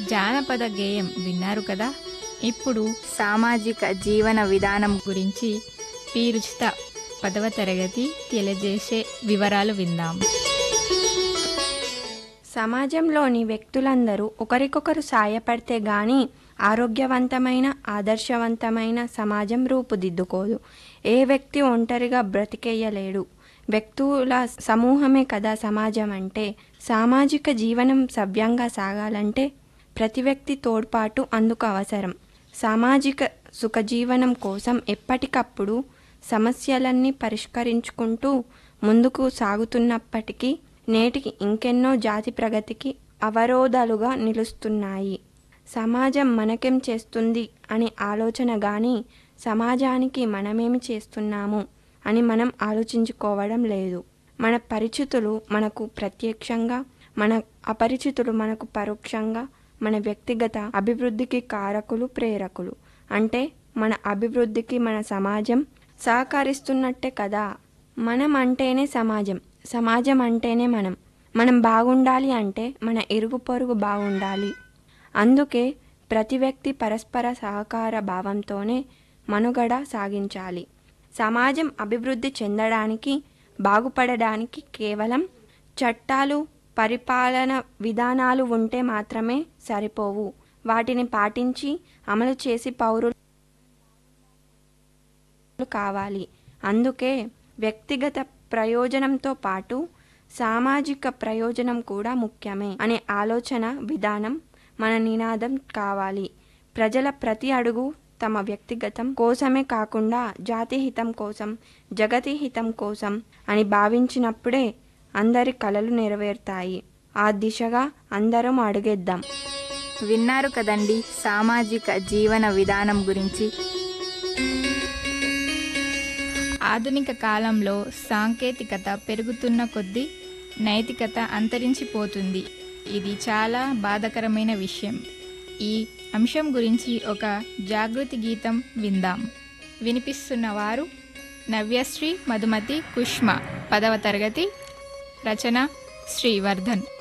జానపద గేయం విన్నారు కదా ఇప్పుడు సామాజిక జీవన విధానం గురించి పి రుచిత పదవ తరగతి తెలియజేసే వివరాలు విందాం సమాజంలోని వ్యక్తులందరూ ఒకరికొకరు సాయపడితే గాని ఆరోగ్యవంతమైన ఆదర్శవంతమైన సమాజం రూపుదిద్దుకోదు ఏ వ్యక్తి ఒంటరిగా బ్రతికేయలేడు వ్యక్తుల సమూహమే కదా సమాజం అంటే సామాజిక జీవనం సవ్యంగా సాగాలంటే ప్రతి వ్యక్తి తోడ్పాటు అందుకు అవసరం సామాజిక సుఖజీవనం కోసం ఎప్పటికప్పుడు సమస్యలన్నీ పరిష్కరించుకుంటూ ముందుకు సాగుతున్నప్పటికీ నేటికి ఇంకెన్నో జాతి ప్రగతికి అవరోధాలుగా నిలుస్తున్నాయి సమాజం మనకేం చేస్తుంది అనే ఆలోచన కానీ సమాజానికి మనమేమి చేస్తున్నాము అని మనం ఆలోచించుకోవడం లేదు మన పరిచితులు మనకు ప్రత్యక్షంగా మన అపరిచితులు మనకు పరోక్షంగా మన వ్యక్తిగత అభివృద్ధికి కారకులు ప్రేరకులు అంటే మన అభివృద్ధికి మన సమాజం సహకరిస్తున్నట్టే కదా మనం అంటేనే సమాజం సమాజం అంటేనే మనం మనం బాగుండాలి అంటే మన ఇరుగు పొరుగు బాగుండాలి అందుకే ప్రతి వ్యక్తి పరస్పర సహకార భావంతోనే మనుగడ సాగించాలి సమాజం అభివృద్ధి చెందడానికి బాగుపడడానికి కేవలం చట్టాలు పరిపాలన విధానాలు ఉంటే మాత్రమే సరిపోవు వాటిని పాటించి అమలు చేసి పౌరులు కావాలి అందుకే వ్యక్తిగత ప్రయోజనంతో పాటు సామాజిక ప్రయోజనం కూడా ముఖ్యమే అనే ఆలోచన విధానం మన నినాదం కావాలి ప్రజల ప్రతి అడుగు తమ వ్యక్తిగతం కోసమే కాకుండా జాతి హితం కోసం జగతి హితం కోసం అని భావించినప్పుడే అందరి కలలు నెరవేరుతాయి ఆ దిశగా అందరం అడుగేద్దాం విన్నారు కదండి సామాజిక జీవన విధానం గురించి ఆధునిక కాలంలో సాంకేతికత పెరుగుతున్న కొద్దీ నైతికత అంతరించిపోతుంది ఇది చాలా బాధాకరమైన విషయం ఈ అంశం గురించి ఒక జాగృతి గీతం విందాం వినిపిస్తున్న వారు నవ్యశ్రీ మధుమతి కుష్మ పదవ తరగతి రచన శ్రీవర్ధన్